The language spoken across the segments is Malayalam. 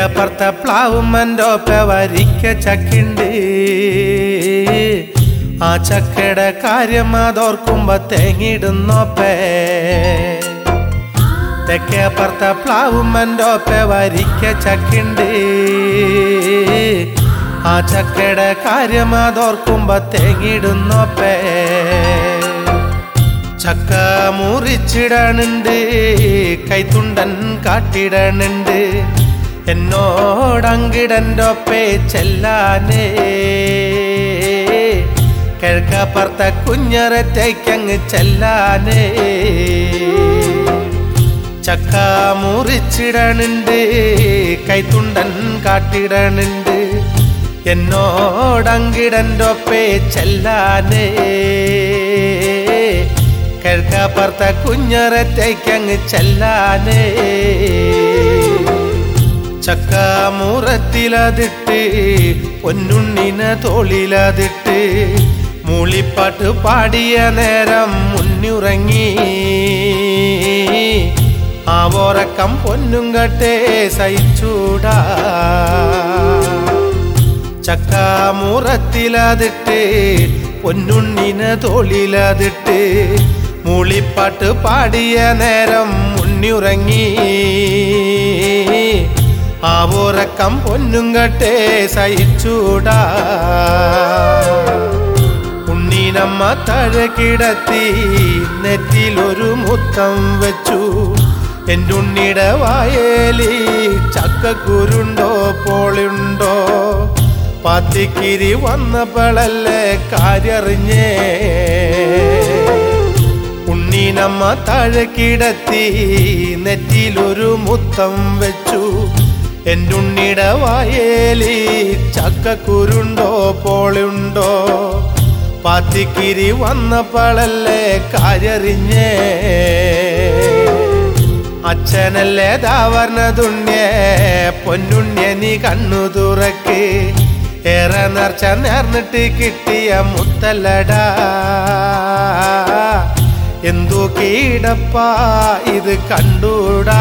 തെക്കേപ്പുറത്തെ പ്ലാവുമ്മൻ്റെ ഒപ്പ വരിക്ക ചക്കിണ്ട് ആ ചക്കയുടെ കാര്യം അതോർക്കുമ്പോ തേങ്ങിടുന്നോപ്പേ തെക്കേപ്പുറത്തെ പ്ലാവുമ്മൻ്റെ ഒപ്പ വരിക്ക ചക്കിണ്ട് ആ ചക്കയുടെ കാര്യം അതോർക്കുമ്പോ തേങ്ങിടുന്നോപ്പേ ചക്ക മുറിച്ചിടണുണ്ട് കൈത്തുണ്ടൻ കാട്ടിടണുണ്ട് എന്നോടങ്കിടൻ്റെ ഒപ്പേ ചെല്ലാനേ കിഴക്കപ്പുറത്തെ കുഞ്ഞറത്തേക്കങ്ങ് ചെല്ലാനേ ചക്ക മുറിച്ചിടണുണ്ട് കൈത്തുണ്ടൻ കാട്ടിടണുണ്ട് എന്നോടങ്കിടൻ്റെ ഒപ്പേ ചെല്ലാനേ കിഴക്കപ്പുറത്തെ കുഞ്ഞറത്തേക്കങ്ങ് ചെല്ലാനേ ചക്ക മുറത്തിലതിട്ട് പൊന്നുണ്ണിനെ തോളിലതിട്ട് മൂളിപ്പാട്ട് പാടിയ നേരം മുന്നുറങ്ങി ആ ഓറക്കം പൊന്നും കട്ടേ സഹിച്ചൂടാ ചക്ക മുറത്തിലതിട്ട് പൊന്നുണ്ണിനെ തോളിലതിട്ട് മൂളിപ്പാട്ട് പാടിയ നേരം മുന്നിറങ്ങി ആ ഉറക്കം പൊന്നും കട്ടേ സഹിച്ചൂടാ ഉണ്ണീനമ്മ താഴെ കിടത്തി നെറ്റിലൊരു മുത്തം വെച്ചു എൻ്റെ ഉണ്ണിയുടെ വായേലി ചക്കക്കുരുണ്ടോ പോളുണ്ടോ പാത്തിക്കിരി വന്നപ്പോഴല്ലേ കാര്യറിഞ്ഞേ ഉണ്ണീനമ്മ താഴെ കിടത്തി നെറ്റിലൊരു മുത്തം വെച്ചു എൻ്റെ ഉണ്ണിയുടെ വായേലി ചക്കക്കുരുണ്ടോ പോളുണ്ടോ പാത്തിക്കിരി വന്നപ്പോഴല്ലേ കാര്യറിഞ്ഞേ അച്ഛനല്ലേ ദാവർണതുണ്യേ പൊന്നുണ്യ നീ കണ്ണു തുറക്ക് ഏറെ നേർച്ച നേർന്നിട്ട് കിട്ടിയ മുത്തല്ലടാ എന്തു കീടപ്പാ ഇത് കണ്ടൂടാ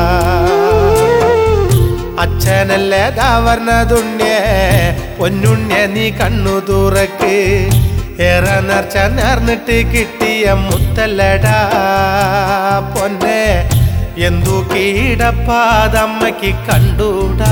അച്ഛനല്ലേ ദാവർണതുണ്യേ പൊന്നുണ്യ നീ കണ്ണു തുറക്ക് ഏറെ നേർച്ച നേർന്നിട്ട് കിട്ടിയ മുത്തല്ലടാ പൊന്നെ എന്തു കീടപ്പാതമ്മയ്ക്ക് കണ്ടൂടാ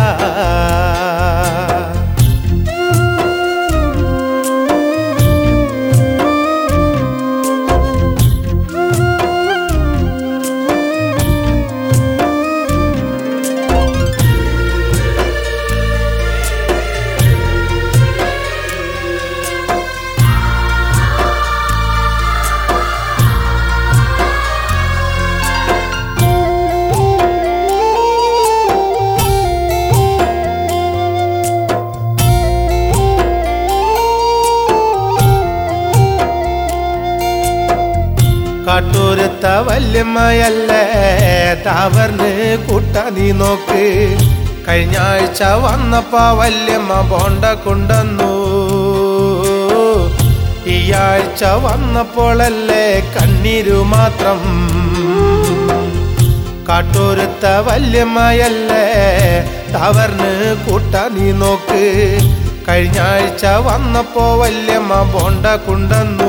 കാട്ടൂരത്ത വല്യമ്മയല്ലേ താവർന്ന് കൂട്ട നീ നോക്ക് കഴിഞ്ഞ ആഴ്ച വന്നപ്പ വല്യമ്മ ബോണ്ട കൊണ്ടുവന്നു ഈ ആഴ്ച വന്നപ്പോഴല്ലേ കണ്ണീരു മാത്രം കാട്ടൂരത്ത വല്യമ്മയല്ലേ താവർന്ന് കൂട്ട നീ നോക്ക് കഴിഞ്ഞ ആഴ്ച വന്നപ്പോ വല്യമ്മ ബോണ്ട കൊണ്ടുവന്നു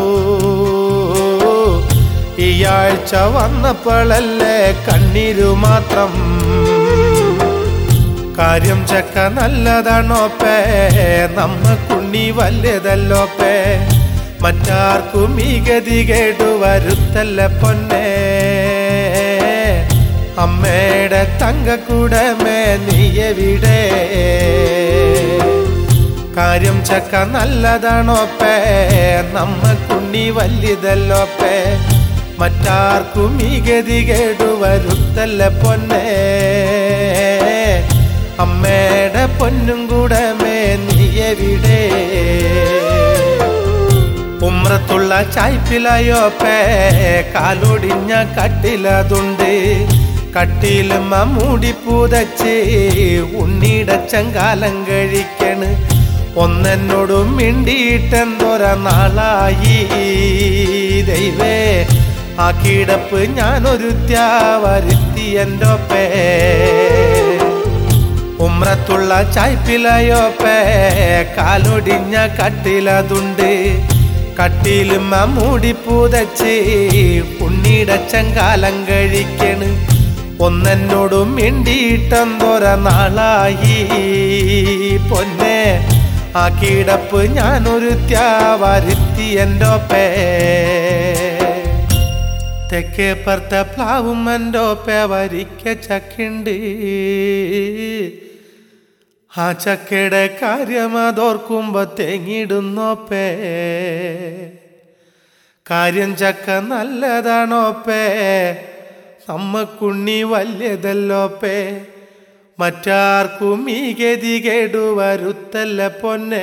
ഈ ആഴ്ച വന്നപ്പോഴല്ലേ കണ്ണീരു മാത്രം കാര്യം ചക്ക നല്ലതാണോപ്പേ നമ്മക്കുണ്ണി വല്യതല്ലോപ്പേ മറ്റാർക്കും ഈ ഗതി കേടു വരുത്തല്ല പൊന്നേ അമ്മയുടെ തങ്കക്കൂടമേ നീയവിടെ കാര്യം ചക്ക നല്ലതാണോപ്പേ നമ്മക്കുണ്ണി വല്യതല്ലോപ്പേ മറ്റാർക്കും ഈ ഗതി കേടു വരുത്തല്ല പൊന്നേ അമ്മയുടെ പൊന്നും കൂടമേ നീയവിടെ ഉമ്രത്തുള്ള ചായ്പിലയോപ്പേ കാലൊടിഞ്ഞ കട്ടിലതുണ്ട് കട്ടിലും മൂടി പൂതച്ച് ഉണ്ണിയുടെ ചങ്കാലം കഴിക്കണ് ഒന്നെന്നോടും മിണ്ടിയിട്ടെന്തോര നാളായി ദൈവേ ആ കിടപ്പ് ഞാനൊരു വരുത്തി എൻ്റെ ഒപ്പേ ഉമ്രത്തുള്ള ചായ്പിലയോപ്പേ കാലൊടിഞ്ഞ കട്ടിലതുണ്ട് കട്ടിലും മൂടി പൂതച്ച് ഉണ്ണിയുടെ ചങ്കാലം കഴിക്കണ് ഒന്നെന്നോടും മിണ്ടിയിട്ടെന്തോര നാളായി പൊന്നെ ആ കിടപ്പ് ഞാനൊരു ത്യാവരുത്തി എൻ്റെ ഒപ്പേ തെക്കേ പറത്ത പ്ലാവും എൻ്റെ ഒപ്പേ വരിക്ക ചക്കുണ്ട് ആ ചക്കയുടെ കാര്യം അതോർക്കുമ്പോ തെങ്ങിടുന്നോപ്പേ കാര്യം ചക്ക നല്ലതാണോപ്പേ നമ്മക്കുണ്ണി വല്യതല്ലോപ്പേ മറ്റാർക്കും ഈ ഗതി കേടു വരുത്തല്ല പൊന്നെ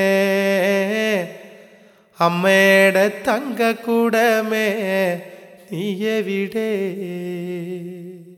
അമ്മയുടെ തങ്കക്കൂടമേ നീ എവിടെ